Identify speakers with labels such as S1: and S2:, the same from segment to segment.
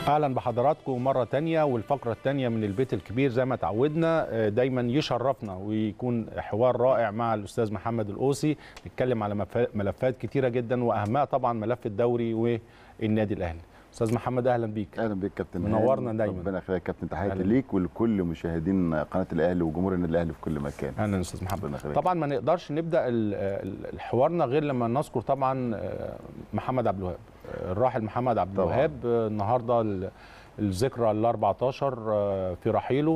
S1: اهلا بحضراتكم مره تانية والفقره التانية من البيت الكبير زي ما تعودنا آه، دايما يشرفنا ويكون حوار رائع مع الاستاذ محمد القوسي نتكلم على مف- ملفات كتيره جدا واهمها طبعا ملف الدوري والنادي الاهلي استاذ محمد اهلا بيك
S2: اهلا بيك كابتن
S1: منورنا
S2: هاني.
S1: دايما.
S2: ربنا يخليك كابتن تحياتي
S1: أهلا.
S2: ليك ولكل مشاهدين قناه الاهلي وجمهور النادي الاهلي في كل مكان
S1: اهلا استاذ محمد
S2: ربنا يخليك.
S1: طبعا ما نقدرش نبدا ال- ال- الحوارنا غير لما نذكر طبعا آه، محمد عبد الوهاب آه، الراحل محمد عبد
S2: طبعاً.
S1: الوهاب آه، النهارده ال- الذكرى ال 14 آه، في رحيله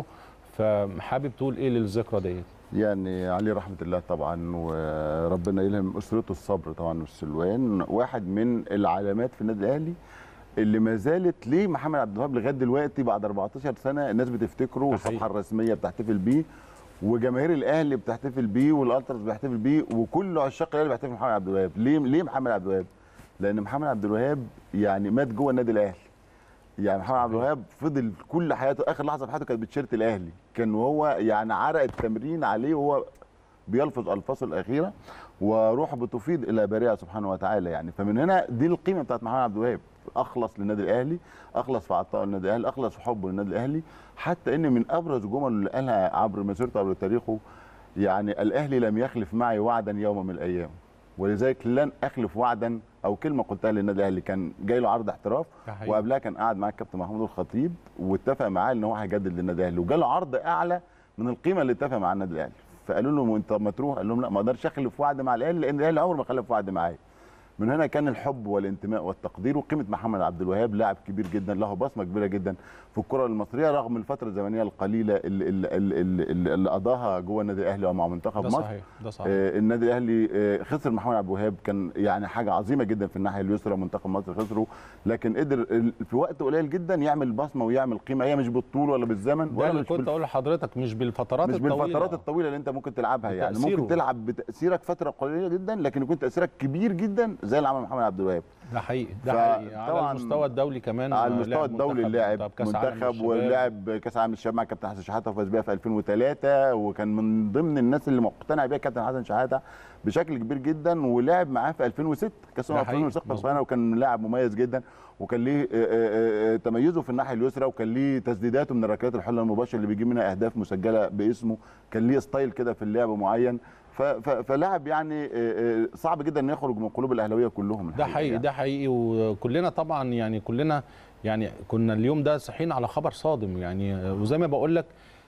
S1: فحابب تقول ايه للذكرى ديت
S2: يعني عليه رحمه الله طبعا وربنا يلهم اسرته الصبر طبعا والسلوان واحد من العلامات في النادي الاهلي اللي ما زالت ليه محمد عبد الوهاب لغايه دلوقتي بعد 14 سنه الناس بتفتكره
S1: ده
S2: والصفحه
S1: حقيقي.
S2: الرسميه بتحتفل بيه وجماهير الاهلي بتحتفل بيه والالتراس بيحتفل بيه وكل عشاق الاهلي بيحتفل بمحمد عبد الوهاب ليه ليه محمد عبد الوهاب لان محمد عبد الوهاب يعني مات جوه النادي الاهلي يعني محمد عبد الوهاب فضل كل حياته اخر لحظه في حياته كانت بتشيرت الاهلي كان وهو يعني عرق التمرين عليه وهو بيلفظ الفاظه الاخيره وروحه بتفيض الى بارئه سبحانه وتعالى يعني فمن هنا دي القيمه بتاعت محمد عبد الوهاب اخلص للنادي الاهلي اخلص في عطاء النادي الاهلي اخلص في حبه للنادي الاهلي حتى ان من ابرز الجمل اللي قالها عبر مسيرته عبر تاريخه يعني الاهلي لم يخلف معي وعدا يوم من الايام ولذلك لن اخلف وعدا او كلمه قلتها للنادي الاهلي كان جاي له عرض احتراف
S1: ده حقيقي.
S2: وقبلها كان قاعد مع الكابتن محمود الخطيب واتفق معاه ان هو هيجدد للنادي الاهلي وجاله عرض اعلى من القيمه اللي اتفق مع النادي الاهلي فقالوا له انت ما تروح قال لهم لا ما اقدرش اخلف وعد مع الاهلي لان الاهلي عمره ما خلف وعد معايا من هنا كان الحب والانتماء والتقدير وقيمه محمد عبد الوهاب لاعب كبير جدا له بصمه كبيره جدا في الكره المصريه رغم الفتره الزمنيه القليله اللي, اللي, اللي, اللي, اللي قضاها جوه النادي الاهلي ومع منتخب
S1: ده
S2: مصر
S1: صحيح ده صحيح
S2: آه، النادي الاهلي آه، خسر محمد عبد الوهاب كان يعني حاجه عظيمه جدا في الناحيه اليسرى منتخب مصر خسره لكن قدر ال- في وقت قليل جدا يعمل بصمه ويعمل قيمه هي مش بالطول ولا بالزمن
S1: ده
S2: ولا
S1: اللي
S2: مش
S1: كنت
S2: بال-
S1: اقول لحضرتك مش بالفترات
S2: مش
S1: الطويله
S2: بالفترات الطويله اللي انت ممكن تلعبها يعني
S1: بتأثيره.
S2: ممكن تلعب بتاثيرك فتره قليله جدا لكن يكون تاثيرك كبير جدا زي اللي عمل محمد عبد الوهاب
S1: ده حقيقي ده
S2: ف-
S1: حقيقي على
S2: طبعاً
S1: المستوى الدولي كمان
S2: على
S1: آه،
S2: المستوى
S1: لعب
S2: الدولي
S1: منتخب-
S2: لاعب
S1: طب كأس عالم
S2: منتخب
S1: للشباب.
S2: ولعب كاس عالم الشباب مع كابتن حسن شحاته وفاز بيها في 2003 وكان من ضمن الناس اللي مقتنع بيها كابتن حسن شحاته بشكل كبير جدا ولعب معاه في 2006 كاس
S1: ده
S2: الامم
S1: حقيقي،
S2: 2006
S1: مظبوط.
S2: اسبانيا وكان لاعب مميز جدا وكان ليه آه، آه، آه، تميزه في الناحيه اليسرى وكان ليه تسديداته من الركلات الحره المباشره اللي بيجيب منها اهداف مسجله باسمه كان ليه ستايل كده في اللعب معين ف- ف- فلاعب يعني آه، آه، صعب جدا انه يخرج من قلوب الاهلاويه كلهم
S1: ده
S2: الحقيقة
S1: حقيقي
S2: يعني.
S1: ده حقيقي وكلنا طبعا يعني كلنا يعني كنا اليوم ده صحينا على خبر صادم يعني وزي ما بقول لك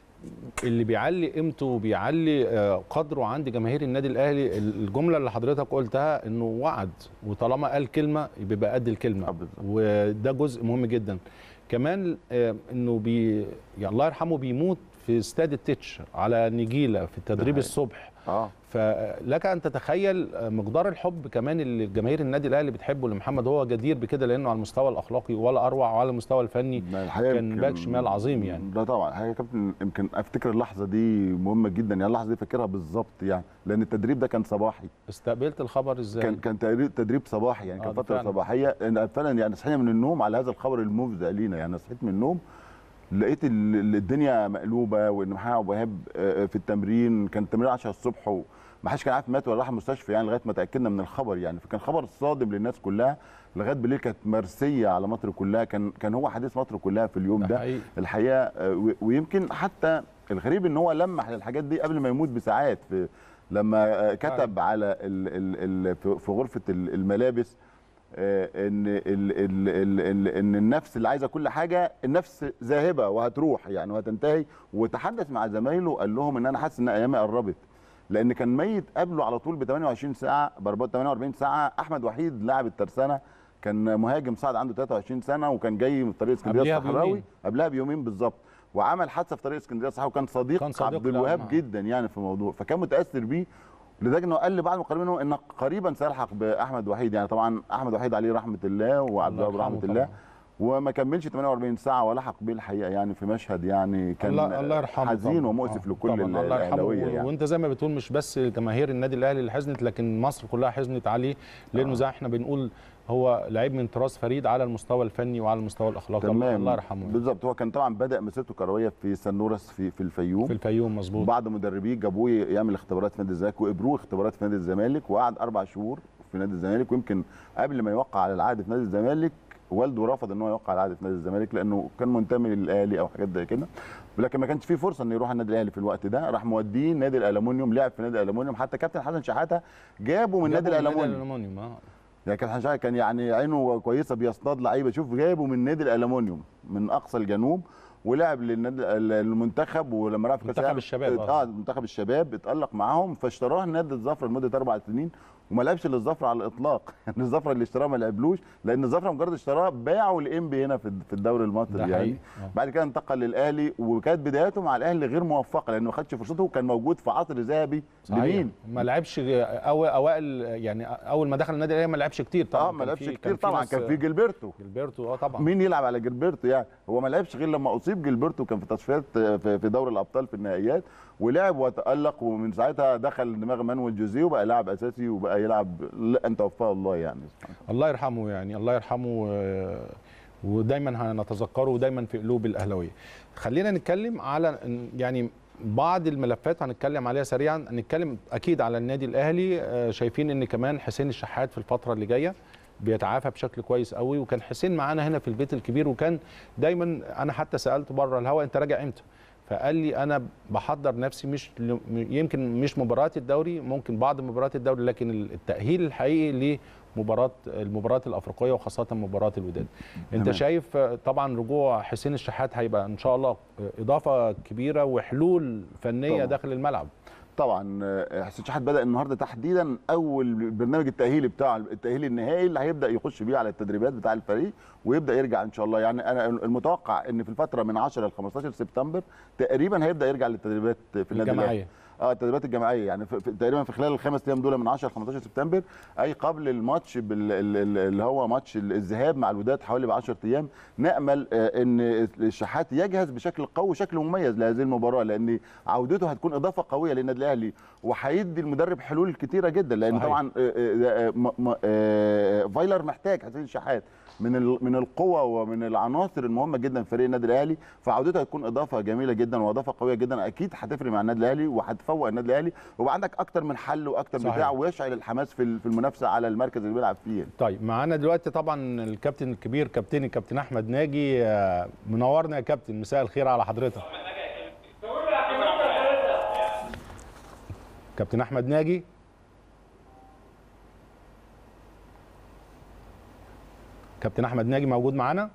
S1: اللي بيعلي قيمته وبيعلي آه، قدره عند جماهير النادي الاهلي الجمله اللي حضرتك قلتها انه وعد وطالما قال كلمه بيبقى قد
S2: آه،
S1: الكلمه
S2: بالظبط.
S1: وده جزء مهم جدا كمان آه، انه بي يعني الله يرحمه بيموت في استاد التتش على نجيله في التدريب
S2: حقيقي.
S1: الصبح
S2: اه
S1: فلك ان تتخيل مقدار الحب كمان اللي جماهير النادي الاهلي بتحبه لمحمد هو جدير بكده لانه على المستوى الاخلاقي ولا اروع وعلى المستوى الفني
S2: لا، الحقيقة
S1: كان
S2: يمكن-
S1: باك شمال عظيم يعني.
S2: لا طبعا الحقيقه يا كابتن يمكن افتكر اللحظه دي مهمه جدا يعني اللحظه دي فاكرها بالظبط يعني لان التدريب ده كان صباحي
S1: استقبلت الخبر ازاي
S2: كان كان تدريب تدريب صباحي يعني
S1: آه،
S2: كان
S1: ده
S2: فتره
S1: فعلا.
S2: صباحيه أنا فعلا يعني صحينا من النوم على هذا الخبر المفزع لينا يعني صحيت من النوم لقيت ال- ال- الدنيا مقلوبه وان محمد ابو وهاب آه، في التمرين كان التمرين 10 الصبح وما حدش كان عارف مات ولا راح المستشفى يعني لغايه ما تاكدنا من الخبر يعني فكان خبر صادم للناس كلها لغايه بالليل كانت مرسيه على مصر كلها كان كان هو حديث مصر كلها في اليوم
S1: ده
S2: ده
S1: حقيقي.
S2: الحقيقه آه، و- ويمكن حتى الغريب ان هو لمح للحاجات دي قبل ما يموت بساعات في لما آه، كتب على ال ال ال في- في غرفه ال- الملابس آه، ان ال ال ال ال ان النفس اللي عايزه كل حاجه النفس ذاهبه وهتروح يعني وهتنتهي وتحدث مع زمايله قال لهم ان انا حاسس ان ايامي قربت لان كان ميت قبله على طول ب 28 ساعه ب 48 ساعه احمد وحيد لاعب الترسانه كان مهاجم صاعد عنده 23 سنه وكان جاي من طريق اسكندريه
S1: قبلها
S2: الصحراوي
S1: بيومين.
S2: قبلها بيومين بالظبط وعمل حادثه في طريق اسكندريه الصحراوي وكان صديق,
S1: كان صديق
S2: عبد
S1: له،
S2: الوهاب
S1: نعم.
S2: جدا يعني في الموضوع فكان متاثر بيه لذلك انه قال لبعض المقربين منه ان قريبا سيلحق باحمد وحيد يعني طبعا احمد وحيد عليه رحمه الله وعبد
S1: الله
S2: الوهاب رحمه
S1: يرحمه
S2: الله
S1: طبعاً.
S2: وما كملش 48 ساعه ولحق بيه الحقيقه يعني في مشهد يعني كان
S1: الله الله يرحمه
S2: حزين
S1: طبعاً.
S2: ومؤسف
S1: آه،
S2: لكل
S1: طبعاً الله يرحمه
S2: الاهلاويه
S1: و-
S2: يعني
S1: وانت زي ما بتقول مش بس جماهير النادي الاهلي اللي حزنت لكن مصر كلها حزنت عليه لانه
S2: آه.
S1: زي احنا بنقول هو لعيب من طراز فريد على المستوى الفني وعلى المستوى الاخلاقي الله
S2: تمام
S1: الله يرحمه
S2: بالظبط هو كان طبعا بدا مسيرته الكرويه في سنورس في في الفيوم
S1: في الفيوم مظبوط
S2: بعض مدربيه جابوه يعمل اختبارات في نادي الزمالك وقبروه اختبارات في نادي الزمالك وقعد اربع شهور في نادي الزمالك ويمكن قبل ما يوقع على العقد في نادي الزمالك والده رفض ان هو يوقع على عقد في نادي الزمالك لانه كان منتمي للاهلي او حاجات زي كده ولكن ما كانش فيه فرصه انه يروح النادي الاهلي في الوقت ده راح موديه نادي الالومنيوم لعب في نادي الالومنيوم حتى كابتن حسن شحاته جابه من نادي
S1: جابوا
S2: الالومنيوم
S1: الالومنيوم اه
S2: يعني كابتن حسن شحاته كان يعني عينه كويسه بيصطاد لعيبه شوف جابه من نادي الالومنيوم من اقصى الجنوب ولعب للنادي المنتخب ولما راح في كاس
S1: منتخب
S2: العالم-
S1: الشباب، آه.
S2: اه منتخب الشباب اتالق معاهم فاشتراه نادي الظفر لمده اربع سنين وما لعبش للظفر على الاطلاق يعني الظفر اللي اشتراه ما لعبلوش لان الظفر مجرد اشتراه باعه لانبي هنا في في الدوري
S1: ده
S2: المصري
S1: حقيقي
S2: يعني
S1: آه.
S2: بعد كده انتقل للاهلي وكانت بداياته مع الاهلي غير موفقه لانه ما خدش فرصته وكان موجود في عصر ذهبي
S1: صحيح
S2: لمين؟
S1: ما لعبش أو اوائل يعني اول ما دخل النادي الاهلي ما لعبش كتير طبعا
S2: اه ما
S1: كان
S2: لعبش
S1: في-
S2: كتير طبعا
S1: ناس-
S2: كان في جilberto
S1: جilberto اه طبعا
S2: مين يلعب على جilberto يعني هو ما لعبش غير لما اصيب جilberto كان في تصفيات في في دوري الابطال في النهائيات ولعب وتالق ومن ساعتها دخل دماغ مانويل جوزيه وبقى لاعب اساسي وبقى يلعب لا انت وفاه الله يعني
S1: الله يرحمه يعني الله يرحمه آه، ودايما هنتذكره ودايما في قلوب الاهلاويه خلينا نتكلم على يعني بعض الملفات هنتكلم عليها سريعا نتكلم اكيد على النادي الاهلي آه، شايفين ان كمان حسين الشحات في الفتره اللي جايه بيتعافى بشكل كويس قوي وكان حسين معانا هنا في البيت الكبير وكان دايما انا حتى سالته بره الهوا انت راجع امتى فقال لي انا بحضر نفسي مش ل- يمكن مش مباراه الدوري ممكن بعض مباريات الدوري لكن التاهيل الحقيقي لمباراه المباريات الافريقيه وخاصه مباراه الوداد انت
S2: تمام.
S1: شايف آه، طبعا رجوع حسين الشحات هيبقى ان شاء الله آه، اضافه كبيره وحلول فنيه
S2: طبعاً.
S1: داخل الملعب
S2: طبعا آه، حسين شحات بدا النهارده تحديدا اول برنامج التاهيلي بتاعه التاهيل النهائي اللي هيبدا يخش بيه على التدريبات بتاع الفريق ويبدا يرجع ان شاء الله يعني انا المتوقع ان في الفتره من 10 ل 15 سبتمبر تقريبا هيبدا يرجع للتدريبات في النادي الأهلي.
S1: الجماعيه
S2: اه التدريبات الجماعيه يعني في في تقريبا في خلال الخمس ايام دول من 10 ل 15 سبتمبر اي قبل الماتش بال- ال- ال- اللي هو ماتش الذهاب مع الوداد حوالي ب 10 ايام نامل آه، ان الشحات يجهز بشكل قوي وشكل مميز لهذه المباراه لان عودته هتكون اضافه قويه للنادي الاهلي وهيدي المدرب حلول كتيره جدا لان
S1: صحيح.
S2: طبعا آه، آه، م- م- آه، فايلر محتاج حسين الشحات من ال- من القوه ومن العناصر المهمه جدا في فريق النادي الاهلي فعودته هتكون اضافه جميله جدا واضافه قويه جدا اكيد هتفرق مع النادي الاهلي وهتفوق النادي الاهلي ويبقى عندك اكتر من حل واكتر
S1: صحيح.
S2: بتاع ويشعل الحماس في ال- في المنافسه على المركز اللي بيلعب فيه
S1: طيب معانا دلوقتي طبعا الكابتن الكبير كابتني كابتن احمد ناجي آه، منورنا يا كابتن مساء الخير على حضرتك كابتن احمد ناجي كابتن احمد ناجي موجود معانا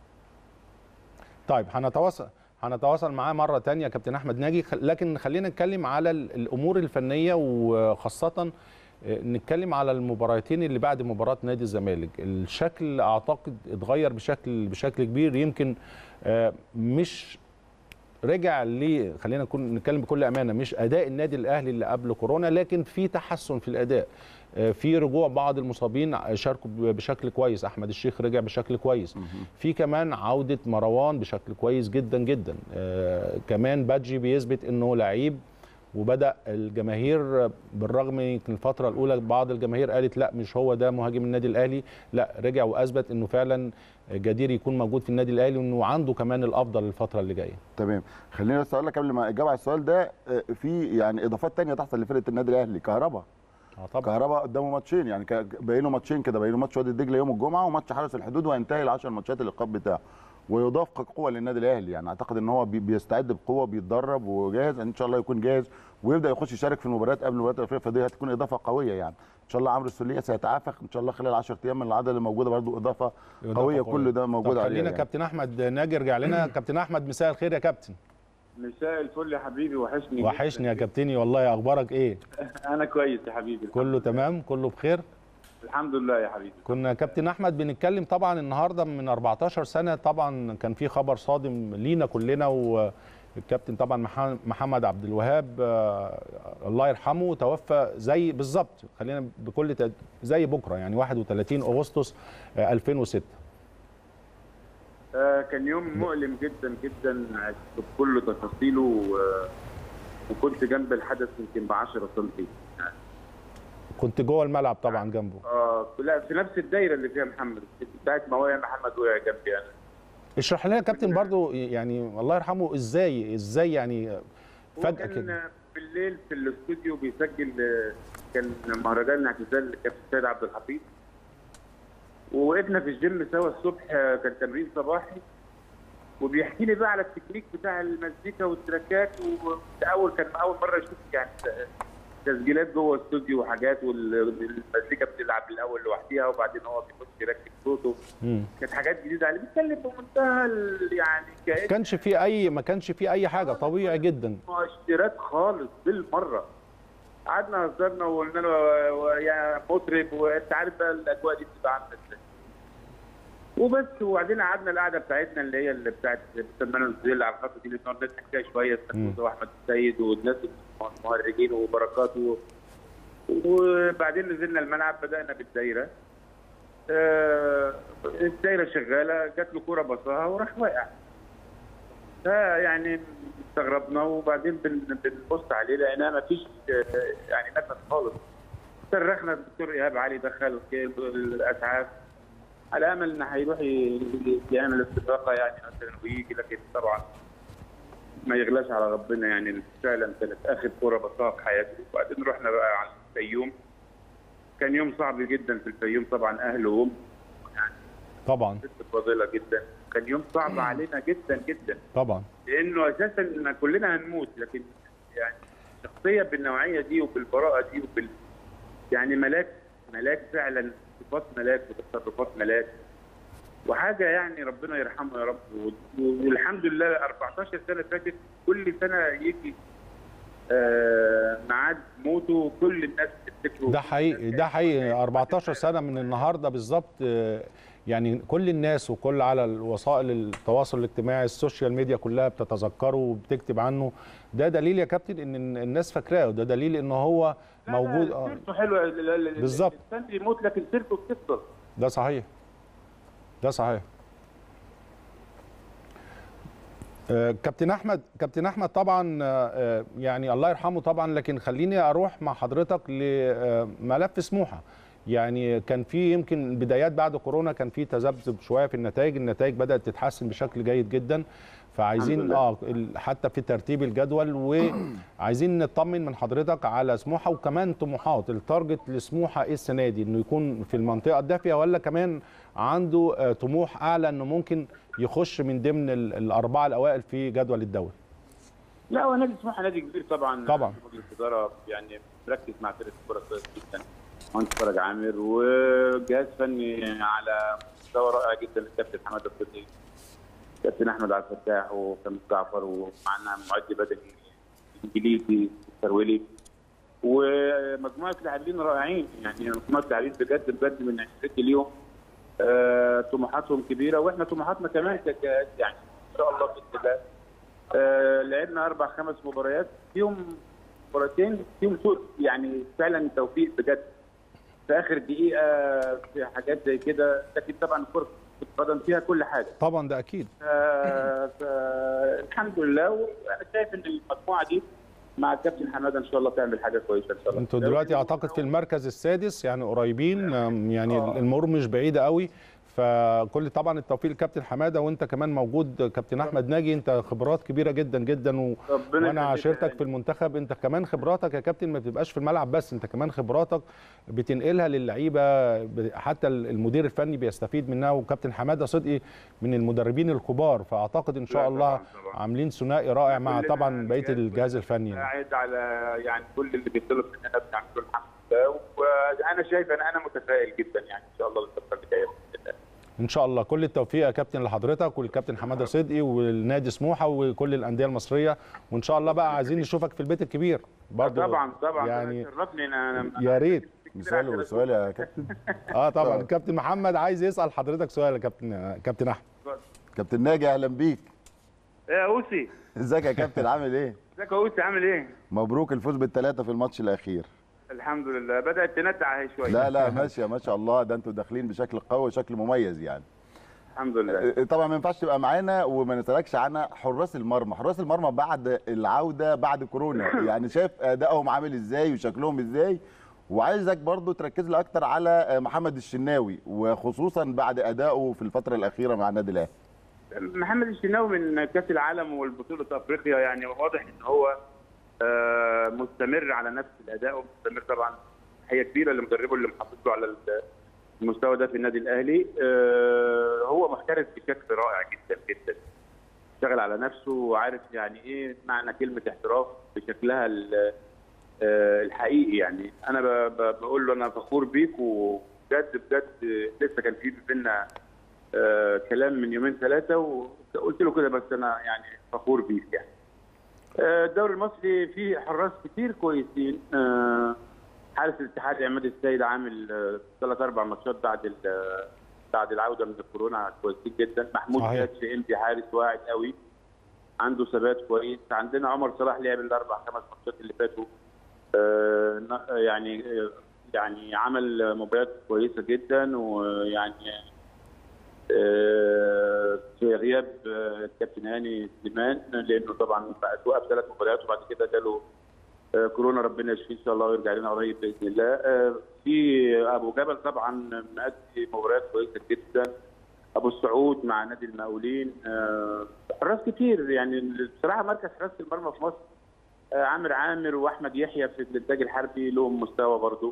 S1: طيب هنتواصل هنتواصل معاه مرة تانية كابتن أحمد ناجي خ- لكن خلينا نتكلم على ال- الأمور الفنية وخاصة آه، نتكلم على المباراتين اللي بعد مباراة نادي الزمالك الشكل أعتقد اتغير بشكل بشكل كبير يمكن آه، مش رجع ل خلينا نكون نتكلم بكل امانه مش اداء النادي الاهلي اللي قبل كورونا لكن في تحسن في الاداء آه، في رجوع بعض المصابين شاركوا ب- بشكل كويس احمد الشيخ رجع بشكل كويس في كمان عوده مروان بشكل كويس جدا جدا آه، كمان بادجي بيثبت انه لعيب وبدا الجماهير بالرغم يمكن الفتره الاولى بعض الجماهير قالت لا مش هو ده مهاجم النادي الاهلي لا رجع واثبت انه فعلا جدير يكون موجود في النادي الاهلي وانه عنده كمان الافضل الفتره اللي جايه
S2: تمام خليني بس اقول لك قبل ما اجاوب على السؤال ده آه، في يعني اضافات تانية تحصل لفرقه النادي الاهلي كهربا
S1: اه طبعا
S2: كهربا قدامه ماتشين يعني ك- باقي له ماتشين كده باقي له ماتش وادي الدجله يوم الجمعه وماتش حرس الحدود وهينتهي ال 10 ماتشات اللقاء بتاعه ويضاف قوه للنادي الاهلي يعني اعتقد ان هو بي- بيستعد بقوه بيتدرب وجاهز ان شاء الله يكون جاهز ويبدا يخش يشارك في المباريات قبل مباريات الافريقيه فدي هتكون اضافه قويه يعني ان شاء الله عمرو السوليه سيتعافى ان شاء الله خلال 10 ايام من العدد اللي موجوده برضه اضافه
S1: إضافة
S2: قويه
S1: قوية.
S2: كل ده موجود
S1: طب
S2: عليها
S1: خلينا
S2: يعني.
S1: كابتن احمد ناجي ارجع لنا كابتن احمد مساء الخير يا كابتن
S3: مساء الفل يا حبيبي وحشني
S1: وحشني يا
S3: جداً.
S1: كابتني والله اخبارك ايه
S3: انا كويس يا حبيبي
S1: كله تمام كله بخير
S3: الحمد لله يا حبيبي
S1: كنا كابتن احمد بنتكلم طبعا النهارده من 14 سنه طبعا كان في خبر صادم لينا كلنا والكابتن طبعا مح- محمد عبد الوهاب آه، الله يرحمه توفى زي بالظبط خلينا بكل تد... زي بكره يعني 31 اغسطس آه، 2006
S3: آه كان يوم مؤلم جدا جدا بكل تفاصيله و- وكنت جنب الحدث يمكن ب 10 سم
S1: كنت جوه الملعب طبعا جنبه
S3: اه لا في نفس الدايره اللي فيها محمد ساعه ما وقع محمد وقع جنبي انا
S1: اشرح لنا يا كابتن برضو يعني الله يرحمه ازاي ازاي يعني
S3: هو
S1: فجاه كده
S3: كان بالليل في الاستوديو بيسجل آه، كان مهرجان اعتزال الكابتن سيد عبد الحفيظ ووقفنا في الجيم سوا الصبح آه، كان تمرين صباحي وبيحكي لي بقى على التكنيك بتاع المزيكا والتراكات واول كان اول مره يشوف يعني تسجيلات جوه الاستوديو وحاجات والمزيكا بتلعب الاول لوحدها وبعدين هو بيخش يركب صوته
S1: مم.
S3: كانت حاجات جديده عليه بيتكلم بمنتهى ال- يعني كأن
S1: كانش في اي ما كانش في اي حاجه طبيعي جدا
S3: مؤشرات خالص بالمره قعدنا هزرنا وقلنا له و- و- يا مطرب وانت عارف بقى الاجواء دي بتبقى عامله ازاي وبس وبعدين قعدنا القعده بتاعتنا اللي هي اللي بتاعت سلمان الزيل على الخط دي اللي بنقعد نضحك فيها شويه استاذ واحمد السيد والناس المهرجين وبركات و... وبعدين نزلنا الملعب بدانا بالدايره آه، الدايره شغاله جات له كوره بصاها وراح واقع فيعني استغربنا وبعدين بن- بنبص عليه لقيناه ما فيش يعني نفس خالص صرخنا الدكتور ايهاب علي دخل الاسعاف على امل ان هيروح ي- يعمل استفاقه يعني مثلا ويجي لكن طبعا ما يغلاش على ربنا يعني فعلا كانت اخر كوره بصاها في حياته وبعدين رحنا بقى على الفيوم كان يوم صعب جدا في الفيوم طبعا اهله وام
S1: طبعا
S3: ست فاضله جدا كان يوم صعب علينا جدا جدا
S1: طبعا
S3: لانه اساسا إن كلنا هنموت لكن يعني شخصيه بالنوعيه دي وبالبراءه دي وبال يعني ملاك ملاك فعلا صفات ملاك وتصرفات ملاك وحاجه يعني ربنا يرحمه يا رب و- والحمد لله 14 سنه فاتت كل سنه يجي آه ميعاد موته كل الناس تفتكره
S1: ده حقيقي ده حقيقي 14 سنه من النهارده بالظبط آه، يعني كل الناس وكل على وسائل التواصل الاجتماعي السوشيال ميديا كلها بتتذكره وبتكتب عنه ده دليل يا كابتن ان الناس فاكراه وده دليل ان هو موجود آه،
S3: سيرته حلوه ال- ال- ال-
S1: بالظبط.
S3: الانسان بيموت لكن سيرته بتفضل
S1: ده صحيح ده صحيح آه، كابتن احمد كابتن احمد طبعا آه، يعني الله يرحمه طبعا لكن خليني اروح مع حضرتك لملف سموحه يعني كان في يمكن بدايات بعد كورونا كان في تذبذب شويه في النتائج النتائج بدات تتحسن بشكل جيد جدا فعايزين
S3: الحمد لله.
S1: اه ال- حتى في ترتيب الجدول وعايزين نطمن من حضرتك على سموحه وكمان طموحات التارجت لسموحه ايه السنه دي انه يكون في المنطقه الدافيه ولا كمان عنده آه، طموح اعلى انه ممكن يخش من ضمن ال- الاربعه الاوائل في جدول الدوري
S3: لا هو نادي سموحه نادي كبير طبعا
S1: طبعا.
S3: مجلس الاداره يعني مركز مع فرقه الكوره كويس جدا مهندس فرج عامر وجهاز فني على مستوى رائع جدا الكابتن حماده الصديق كابتن احمد عبد الفتاح وكابتن جعفر ومعنا معد بدني انجليزي سرولي ومجموعه لاعبين رائعين يعني مجموعه لاعبين بجد بجد من عشرتي اليوم آه، طموحاتهم كبيره واحنا طموحاتنا كمان كجهاز يعني ان شاء الله باذن الله آه، لعبنا اربع خمس مباريات فيهم مباراتين فيهم سوء يعني فعلا توفيق بجد في اخر دقيقه في حاجات زي كده لكن طبعا كره القدم فيها كل حاجه
S1: طبعا ده اكيد
S3: آه، فالحمد لله وانا شايف ان المجموعه دي مع الكابتن حماده ان شاء الله تعمل حاجه كويسه ان شاء الله
S1: انتوا دلوقتي اعتقد في المركز السادس يعني قريبين آم، يعني
S3: آه.
S1: الامور مش بعيده قوي فكل طبعا التوفيق لكابتن حماده وانت كمان موجود كابتن احمد ناجي انت خبرات كبيره جدا جدا و...
S3: ربنا
S1: وانا
S3: يخليك
S1: عاشرتك
S3: يعني.
S1: في المنتخب انت كمان خبراتك يا كابتن ما بتبقاش في الملعب بس انت كمان خبراتك بتنقلها للعيبه ب- حتى المدير الفني بيستفيد منها وكابتن حماده صدقي من المدربين الكبار فاعتقد ان شاء
S3: لا
S1: الله
S3: طبعاً، طبعاً.
S1: عاملين ثنائي رائع مع
S3: كلنا
S1: طبعا بقيه
S3: الجهاز
S1: الجهاز
S3: كله
S1: الفني
S3: قاعد على يعني كل اللي بيطلب مننا بنعمله الحمد لله وانا شايف انا انا متفائل جدا يعني ان شاء الله الفتره اللي جايه بإذن الله.
S1: ان شاء الله كل التوفيق يا كابتن لحضرتك والكابتن حماده صدقي والنادي سموحه وكل الانديه المصريه وان شاء الله بقى عايزين نشوفك في البيت الكبير برضه
S3: طبعا طبعا
S1: يعني
S3: شرفني انا أنا-
S1: يا ريت
S2: مثال سؤال يا كابتن
S1: اه طبعا
S2: طبعا.
S1: كابتن محمد عايز يسال حضرتك سؤال يا كابتن كابتن احمد
S2: كابتن ناجي اهلا بيك
S3: يا اوسي
S2: ازيك يا كابتن عامل ايه
S3: ازيك يا اوسي عامل ايه؟
S2: مبروك الفوز بالثلاثه في الماتش الاخير
S3: الحمد لله بدات تنتع اهي شويه
S2: لا لا ماشيه ما شاء الله ده انتوا داخلين بشكل قوي وشكل مميز يعني
S3: الحمد لله
S2: طبعا ما ينفعش تبقى معانا وما نسالكش عن حراس المرمى حراس المرمى بعد العوده بعد كورونا يعني شايف ادائهم عامل ازاي وشكلهم ازاي وعايزك برضو تركز لي اكتر على محمد الشناوي وخصوصا بعد ادائه في الفتره الاخيره مع النادي الاهلي
S3: محمد الشناوي من كاس العالم والبطوله افريقيا يعني واضح ان هو آه، مستمر على نفس الاداء ومستمر طبعا هي كبيره لمدربه اللي محافظ له على ال- المستوى ده في النادي الاهلي آه، هو محترف بشكل رائع جدا جدا اشتغل على نفسه وعارف يعني ايه معنى كلمه احتراف بشكلها ال- آه، الحقيقي يعني انا ب- ب- بقول له انا فخور بيك وبجد بجد لسه كان في بينا آه، كلام من يومين ثلاثه وقلت له كده بس انا يعني فخور بيك يعني آه، الدوري المصري فيه حراس كتير كويسين آه، حارس الاتحاد عماد السيد عامل ثلاث اربع ماتشات بعد ال- بعد العوده من الكورونا كويسين جدا محمود
S1: صحيح.
S3: زياد في انبي حارس واعد قوي عنده ثبات كويس عندنا عمر صلاح لعب الاربع خمس ماتشات اللي فاتوا آه، ن- يعني آه، يعني عمل مباريات كويسه جدا ويعني آه، في غياب آه، الكابتن هاني سليمان لانه طبعا بقى توقف ثلاث مباريات وبعد كده جاله آه، كورونا ربنا يشفيه ان شاء الله ويرجع لنا قريب باذن الله آه، في ابو جبل طبعا مأدي مباريات كويسه جدا ابو السعود مع نادي المقاولين آه، حراس كتير يعني بصراحه مركز حراسه المرمى في مصر آه، عامر عامر واحمد يحيى في الانتاج الحربي لهم مستوى برضو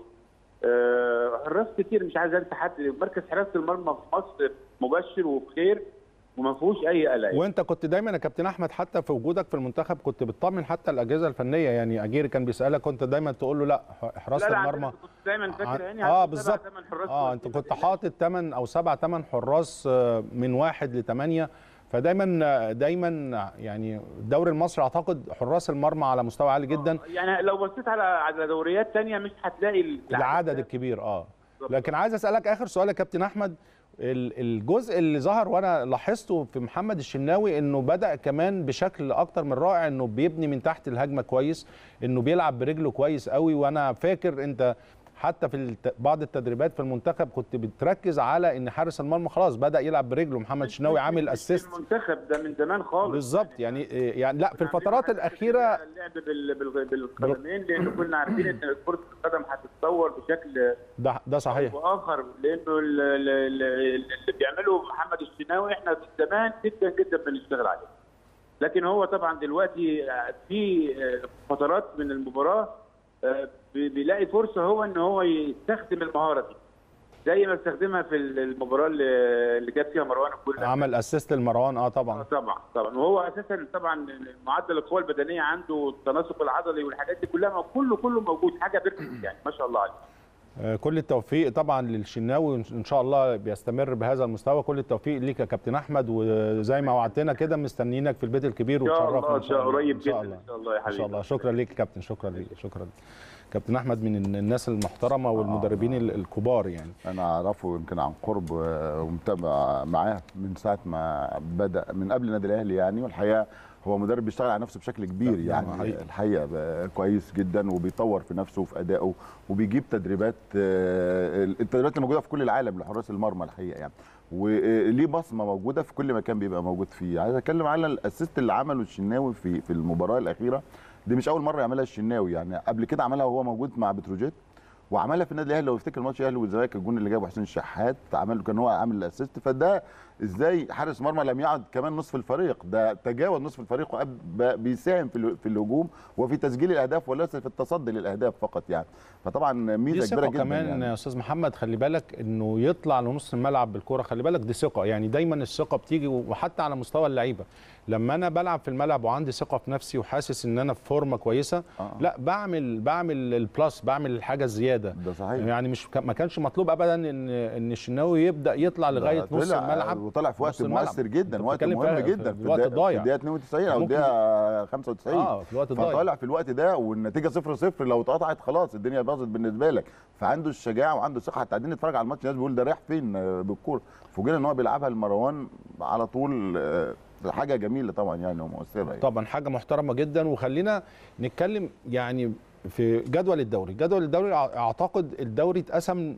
S3: آه، حراس كتير مش عايز انسى حد مركز حراسه المرمى في مصر مبشر وبخير وما فيهوش اي قلق
S1: وانت كنت دايما يا كابتن احمد حتى في وجودك في المنتخب كنت بتطمن حتى الاجهزه الفنيه يعني اجيري كان بيسالك كنت دايما تقول له لا حراسه
S3: لا لا
S1: المرمى
S3: عندنا كنت دايما فاكر هاني
S1: اه
S3: عنده سبعة،
S1: بالظبط
S3: ثمان حراس
S1: اه انت
S3: كويسين.
S1: كنت حاطط 8 او 7 8 حراس آه، من واحد لثمانيه فدايما آه، دايما يعني الدوري المصري اعتقد حراس المرمى على مستوى عالي جدا
S3: يعني لو بصيت على على دوريات تانية مش هتلاقي ال-
S1: العدد
S3: ده.
S1: الكبير اه
S3: بالظبط.
S1: لكن عايز اسالك اخر سؤال يا كابتن احمد ال- الجزء اللي ظهر وانا لاحظته في محمد الشناوي انه بدا كمان بشكل اكتر من رائع انه بيبني من تحت الهجمه كويس انه بيلعب برجله كويس قوي وانا فاكر انت حتى في الت- بعض التدريبات في المنتخب كنت بتركز على ان حارس المرمى خلاص بدا يلعب برجله محمد الشناوي
S3: مش-
S1: عامل
S3: مش
S1: اسيست
S3: المنتخب ده من زمان خالص
S1: بالظبط يعني يعني لا في
S3: كنا
S1: الفترات
S3: عاملين
S1: الاخيره
S3: اللعب بال- بال- بالقدمين لان كنا عارفين ان كره القدم هتتطور بشكل
S1: ده ده صحيح
S3: واخر لانه ال- ال- ال- اللي بيعمله محمد الشناوي احنا من زمان جدا جدا بنشتغل عليه لكن هو طبعا دلوقتي في فترات من المباراه بي- بيلاقي فرصه هو ان هو يستخدم المهاره دي زي ما استخدمها في المباراه اللي اللي جاب فيها مروان الكل
S1: عمل اسيست لمروان اه
S3: آه
S1: طبعا
S3: طبعا طبعا وهو اساسا طبعا معدل القوه البدنيه عنده التناسق العضلي والحاجات دي كلها كله كله موجود حاجه بيرفكت يعني ما شاء الله عليه
S1: آه، كل التوفيق طبعا للشناوي وان شاء الله بيستمر بهذا المستوى كل التوفيق ليك يا كابتن احمد وزي ما وعدتنا كده مستنيينك في البيت الكبير
S3: ان شاء الله
S1: وتشرفنا
S3: ان شاء الله قريب
S1: ان شاء
S3: جدا
S1: الله
S3: ان شاء الله يا
S1: ان
S3: حبيبي
S1: شاء الله شكرا ليك يا كابتن شكرا ليك شكرا كابتن احمد من الناس المحترمه والمدربين ال- الكبار يعني
S2: انا اعرفه يمكن عن قرب و- ومتابع معاه من ساعه ما بدا من قبل النادي الاهلي يعني والحقيقه هو مدرب بيشتغل على نفسه بشكل كبير
S1: نعم،
S2: يعني
S1: حقيقي.
S2: الحقيقه بقى كويس جدا وبيطور في نفسه وفي ادائه وبيجيب تدريبات آه، التدريبات اللي موجوده في كل العالم لحراس المرمى الحقيقه يعني وليه بصمه موجوده في كل مكان بيبقى موجود فيه عايز اتكلم على الاسيست اللي عمله الشناوي في في المباراه الاخيره دي مش اول مره يعملها الشناوي يعني قبل كده عملها وهو موجود مع بتروجيت وعملها في النادي الاهلي لو يفتكر ماتش الاهلي والزمالك الجون اللي جابه حسين الشحات عمل كان هو عامل الاسيست فده ازاي حارس مرمى لم يعد كمان نصف الفريق ده تجاوز نصف الفريق وقب- ب- بيساهم في ال- في الهجوم وفي تسجيل الاهداف وليس في التصدي للاهداف فقط يعني فطبعا
S1: دي
S2: ميزه
S1: ثقه
S2: كبيره جدا
S1: كمان
S2: يعني.
S1: يا استاذ محمد خلي بالك انه يطلع لنص الملعب بالكوره خلي بالك دي ثقه يعني دايما الثقه بتيجي وحتى على مستوى اللعيبه لما انا بلعب في الملعب وعندي ثقه في نفسي وحاسس ان انا في فورمه كويسه
S2: آه.
S1: لا بعمل بعمل البلس بعمل الحاجه الزياده
S2: ده صحيح
S1: يعني مش ما كانش مطلوب ابدا ان ان الشناوي يبدا يطلع لغايه
S2: ده
S1: نص
S2: طلع
S1: الملعب
S2: وطلع في وقت
S1: نص الملعب.
S2: مؤثر جدا
S1: أنت
S2: وقت
S1: بتتكلم
S2: مهم
S1: في-
S2: جدا
S1: في الوقت
S2: الدقيقة-
S1: الضايع.
S2: في الدقيقه 92 او
S1: ممكن-
S2: الدقيقه 95
S1: اه في الوقت الضايع
S2: فطالع في الوقت ده والنتيجه 0 0 لو اتقطعت خلاص الدنيا باظت بالنسبه لك فعنده الشجاعه وعنده ثقه حتى قاعدين نتفرج على الماتش الناس بيقول ده رايح فين آه، بالكوره فوجئنا ان هو بيلعبها لمروان على طول آه، حاجه جميله طبعا يعني ومؤثره يعني.
S1: طبعا حاجه محترمه جدا وخلينا نتكلم يعني في جدول الدوري جدول الدوري أع- اعتقد الدوري اتقسم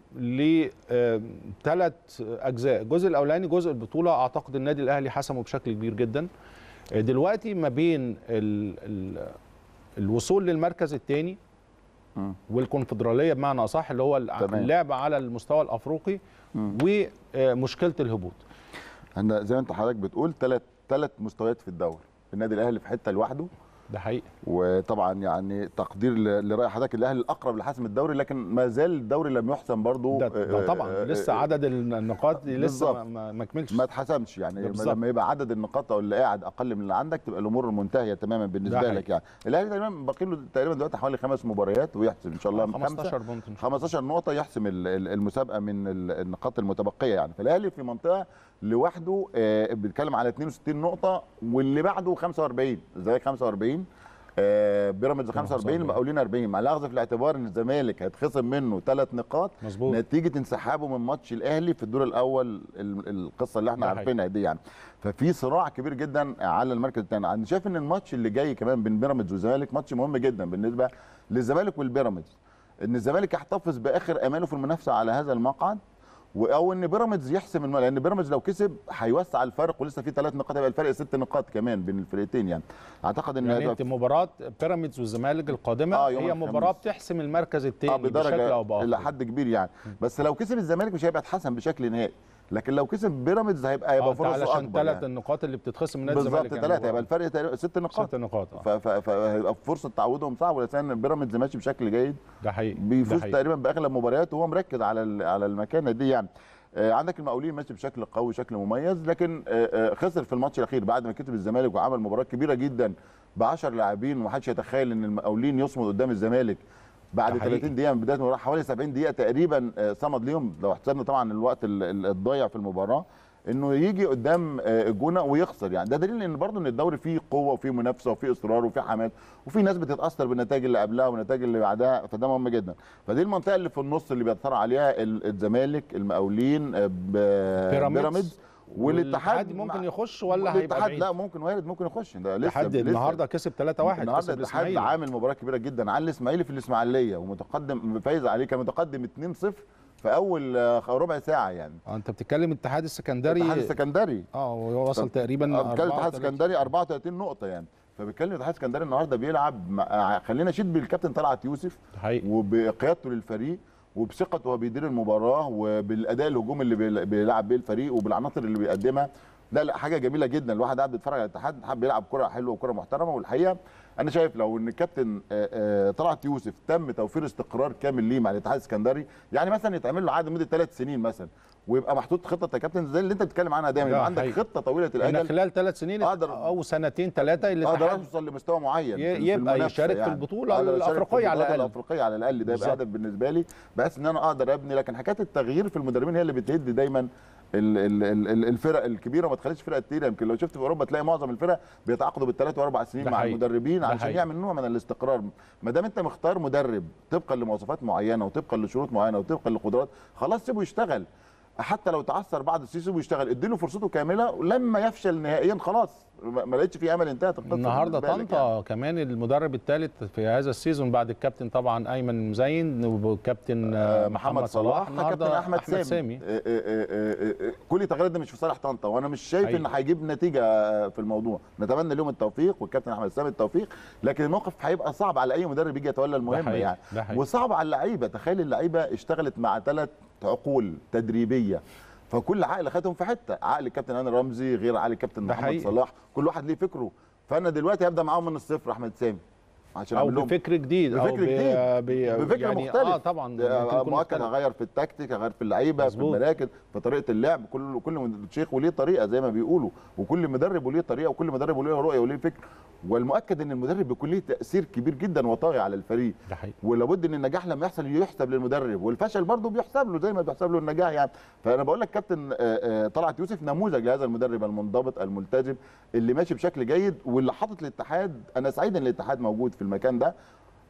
S1: لثلاث اجزاء الجزء الاولاني جزء البطوله اعتقد النادي الاهلي حسمه بشكل كبير جدا آه، دلوقتي ما بين ال ال الوصول للمركز الثاني
S2: مم.
S1: والكونفدراليه بمعنى اصح اللي هو الع-
S2: تمام.
S1: اللعب على المستوى الافريقي
S2: مم.
S1: ومشكله الهبوط
S2: احنا زي ما انت حضرتك بتقول ثلاث ثلاث مستويات في الدوري النادي الاهلي في حته لوحده
S1: ده حقيقي
S2: وطبعا يعني تقدير ل- لراي حضرتك الاهلي الاقرب لحسم الدوري لكن ما زال الدوري لم يحسم برضه
S1: ده, ده طبعا لسه عدد النقاط دي لسه
S2: بالظبط.
S1: ما- ما ما كملش
S2: ما اتحسمش يعني
S1: ده بالظبط.
S2: لما يبقى عدد النقاط او اللي قاعد اقل من اللي عندك تبقى الامور منتهيه تماما بالنسبه
S1: ده
S2: لك يعني الاهلي تقريبا باقي له تقريبا دلوقتي حوالي خمس مباريات ويحسم ان شاء الله من خمسة
S1: 15 بونت إن شاء الله.
S2: 15 نقطة يحسم ال- ال- المسابقة من ال- النقاط المتبقية يعني فالأهلي في منطقة لوحده آه، بيتكلم على 62 نقطة واللي بعده 45 الزمالك 45 آه، بيراميدز 45 المقاولين 40 مع الاخذ في الاعتبار ان الزمالك هيتخصم منه ثلاث نقاط
S1: مظبوط
S2: نتيجه انسحابه من ماتش الاهلي في الدور الاول ال- القصه اللي احنا
S1: ده حقيقي.
S2: عارفينها دي يعني ففي صراع كبير جدا على المركز الثاني انا شايف ان الماتش اللي جاي كمان بين بيراميدز والزمالك ماتش مهم جدا بالنسبه للزمالك والبيراميدز ان الزمالك يحتفظ باخر اماله في المنافسه على هذا المقعد و- او ان بيراميدز يحسم الم... لان بيراميدز لو كسب هيوسع الفرق ولسه في ثلاث نقاط هيبقى الفرق ست نقاط كمان بين الفرقتين يعني اعتقد ان
S1: يعني
S2: هتبقى
S1: انت مباراه بيراميدز والزمالك القادمه
S2: آه، يوم
S1: هي
S2: الخميس.
S1: مباراه بتحسم المركز
S2: اه
S1: الثاني بشكل
S2: بدرجه
S1: او باخر
S2: الى حد كبير يعني بس لو كسب الزمالك مش هيبقى اتحسن بشكل نهائي لكن لو كسب بيراميدز هيبقى
S1: آه،
S2: هيبقى
S1: انت
S2: فرصه
S1: علشان
S2: اكبر
S1: ثلاث
S2: يعني.
S1: النقاط اللي بتتخصم من نادي
S2: بالظبط
S1: الزمالك يعني
S2: ثلاثه
S1: هو
S2: يبقى الفرق تقريبا ست نقاط
S1: ست نقاط اه
S2: ف- ف- فهيبقى فرصه تعويضهم صعب ولكن بيراميدز ماشي بشكل جيد
S1: ده حقيقي ده
S2: بيفوز
S1: حقيقي.
S2: تقريبا باغلب مبارياته وهو مركز على ال- على المكانه دي يعني آه، عندك المقاولين ماشي بشكل قوي شكل مميز لكن آه، آه، خسر في الماتش الاخير بعد ما كسب الزمالك وعمل مباراه كبيره جدا ب 10 لاعبين ومحدش يتخيل ان المقاولين يصمد قدام الزمالك بعد
S1: ده حقيقي.
S2: 30 دقيقه من بدايه المباراه حوالي 70 دقيقه تقريبا آه، صمد ليهم لو حسبنا طبعا الوقت ال- ال- الضايع في المباراه انه يجي قدام آه، الجونه ويخسر يعني ده دليل ان برضه ان الدوري فيه قوه وفيه منافسه وفيه اصرار وفيه حماس وفي ناس بتتاثر بالنتائج اللي قبلها والنتائج اللي بعدها فده مهم جدا فدي المنطقه اللي في النص اللي بيتصارع عليها ال- الزمالك المقاولين آه، ب-
S1: بيراميدز.
S2: بيراميدز والاتحاد
S1: ممكن
S2: مع-
S1: يخش ولا هيبقى
S2: الاتحاد
S1: بعيد
S2: لا ممكن وارد ممكن يخش ده لسه
S1: لحد
S2: لسه
S1: النهارده كسب 3 1
S2: النهارده
S1: كسب
S2: الاتحاد
S1: الاسماعيلي
S2: عامل مباراه كبيره جدا على الاسماعيلي في الاسماعيليه ومتقدم فايز عليه كان متقدم 2-0 في اول آه، ربع ساعه يعني
S1: اه انت بتتكلم الاتحاد السكندري
S2: الاتحاد السكندري
S1: اه وهو وصل تقريبا
S2: آه، بيتكلم الاتحاد
S1: 34.
S2: السكندري 34 نقطه يعني فبيتكلم الاتحاد السكندري النهارده بيلعب مع... خلينا نشيد بالكابتن طلعت يوسف
S1: ده حقيقي
S2: وبقيادته للفريق وبثقته وهو بيدير المباراه وبالاداء الهجومي اللي بيل- بيلعب بيه الفريق وبالعناصر اللي بيقدمها لا لا حاجه جميله جدا الواحد قاعد بيتفرج على الاتحاد الاتحاد بيلعب كره حلوه وكره محترمه والحقيقه انا شايف لو ان الكابتن آه، آه، طلعت يوسف تم توفير استقرار كامل ليه مع الاتحاد السكندري يعني مثلا يتعمل له عقد لمده ثلاث سنين مثلا ويبقى محطوط خطه يا كابتن زي اللي انت بتتكلم عنها دايما
S1: ده
S2: يبقى عندك
S1: حقيقي.
S2: خطه طويله
S1: انا
S2: الاجل
S1: خلال ثلاث سنين
S2: أقدر-
S1: او سنتين ثلاثه
S2: اقدر
S1: الاتحاد
S2: اوصل لمستوى معين في-
S1: ي-
S2: في
S1: يبقى
S2: المنافسة
S1: يشارك في البطولة
S2: أقدر أشارك في
S1: الأفريقية على
S2: البطولة
S1: الأقل.
S2: الافريقيه على الاقل ده يبقى
S1: بالظبط.
S2: هدف بالنسبه لي بحيث ان انا اقدر ابني لكن حكايه التغيير في المدربين هي اللي بتهد دايما ال- ال- ال- ال- الفرق الكبيره وما تخليش فرقه كتيره يمكن لو شفت في اوروبا تلاقي معظم الفرق بيتعاقدوا بالثلاث واربع سنين
S1: ده
S2: مع
S1: حقيقي.
S2: المدربين
S1: ده
S2: علشان
S1: حقيقي.
S2: يعمل نوع من الاستقرار ما دام انت مختار مدرب طبقا لمواصفات معينه وطبقا لشروط معينه وطبقا لقدرات خلاص سيبه يشتغل حتى لو تعثر بعد السيزون ويشتغل اديله فرصته كامله ولما يفشل نهائيا خلاص ما ما لقيتش فيه امل انتهت القصه
S1: النهارده
S2: بالنسبة لك
S1: طنطا كمان المدرب الثالث في هذا السيزون بعد الكابتن طبعا ايمن مزين والكابتن آه،
S2: محمد صلاح كابتن
S1: النهارده
S2: احمد,
S1: احمد
S2: سامي,
S1: سامي
S2: آه، آه، آه، آه، كل التغييرات دي مش في صالح طنطا وانا مش شايف
S1: حقيقي.
S2: ان هيجيب نتيجه آه، في الموضوع نتمنى لهم التوفيق والكابتن احمد سامي التوفيق لكن الموقف هيبقى صعب على اي مدرب يجي يتولى المهمه
S1: حقيقي.
S2: يعني
S1: ده حقيقي.
S2: وصعب على اللعيبه تخيل اللعيبه اشتغلت مع ثلاث عقول تدريبيه فكل عقل خدهم في حته عقل الكابتن هاني رمزي غير عقل الكابتن
S1: ده
S2: محمد
S1: حقيقي.
S2: صلاح كل واحد ليه فكره فانا دلوقتي هبدا معاهم من الصفر احمد سامي عشان
S1: او
S2: اعمل لهم
S1: بفكر جديد او
S2: بفكر
S1: ب-
S2: جديد
S1: ب-
S2: بفكر
S1: يعني
S2: مختلف
S1: اه طبعا ممكن
S2: آه،
S1: يكون
S2: مؤكد
S1: مختلف.
S2: هغير في التكتيك هغير في اللعيبه في
S1: مظبوط.
S2: المراكز في طريقه اللعب كل كل شيخ وليه طريقه زي ما بيقولوا وكل مدرب وليه طريقه وكل مدرب وليه رؤيه وليه فكر والمؤكد ان المدرب بيكون ليه تاثير كبير جدا وطاغي على الفريق
S1: ده حقيقي
S2: ولابد ان النجاح لما يحصل يحسب للمدرب والفشل برضه بيحسب له زي ما بيحسب له النجاح يعني فانا بقول لك كابتن آه، آه، طلعت يوسف نموذج لهذا المدرب المنضبط الملتزم اللي ماشي بشكل جيد واللي حاطط الاتحاد انا سعيد ان الاتحاد موجود في المكان ده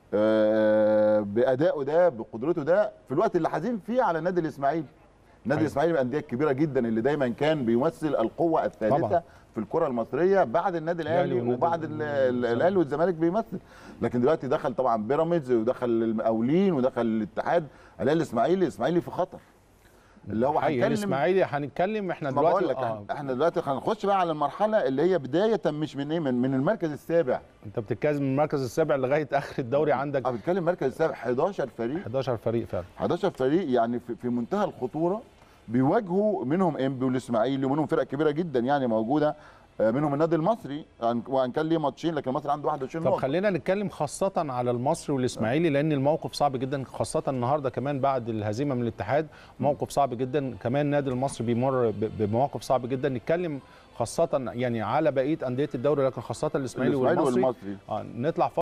S2: آه، بادائه ده بقدرته ده في الوقت اللي حزين فيه على النادي الاسماعيلي النادي
S1: أيوة.
S2: الاسماعيلي من الانديه الكبيره جدا اللي دايما كان بيمثل القوه الثالثه
S1: طبعا.
S2: في الكره المصريه بعد النادي
S1: الأهلي
S2: الاهلي
S1: والنادي
S2: وبعد ال- ال-
S1: الزمالك.
S2: الاهلي والزمالك بيمثل لكن دلوقتي دخل طبعا بيراميدز ودخل المقاولين ودخل الاتحاد الاقي الاسماعيلي الاسماعيلي في خطر اللي هو
S1: حقيقي
S2: هنتكلم
S1: الاسماعيلي هنتكلم احنا
S2: ما بقول
S1: دلوقتي
S2: لك
S1: آه.
S2: احنا دلوقتي هنخش بقى على المرحله اللي هي بدايه مش من ايه من, من المركز السابع
S1: انت بتتكلم من المركز السابع لغايه اخر الدوري عندك
S2: انا بتكلم مركز السابع 11 فريق
S1: 11 فريق فعلا
S2: 11 فريق يعني في, في منتهى الخطوره بيواجهوا منهم انبي والاسماعيلي ومنهم فرق كبيره جدا يعني موجوده آه، منهم النادي المصري وأن- وان كان ليه ماتشين لكن المصري عنده 21
S1: طب
S2: نقطه
S1: خلينا نتكلم خاصة على المصري والإسماعيلي لأن الموقف صعب جدا خاصة النهاردة كمان بعد الهزيمة من الاتحاد موقف صعب جدا كمان النادي المصري بيمر ب- بمواقف صعب جدا نتكلم خاصة يعني على بقية أندية الدوري لكن خاصة الإسماعيلي
S2: الإسماعيلي
S1: والمصري
S2: والمصري
S1: آه نطلع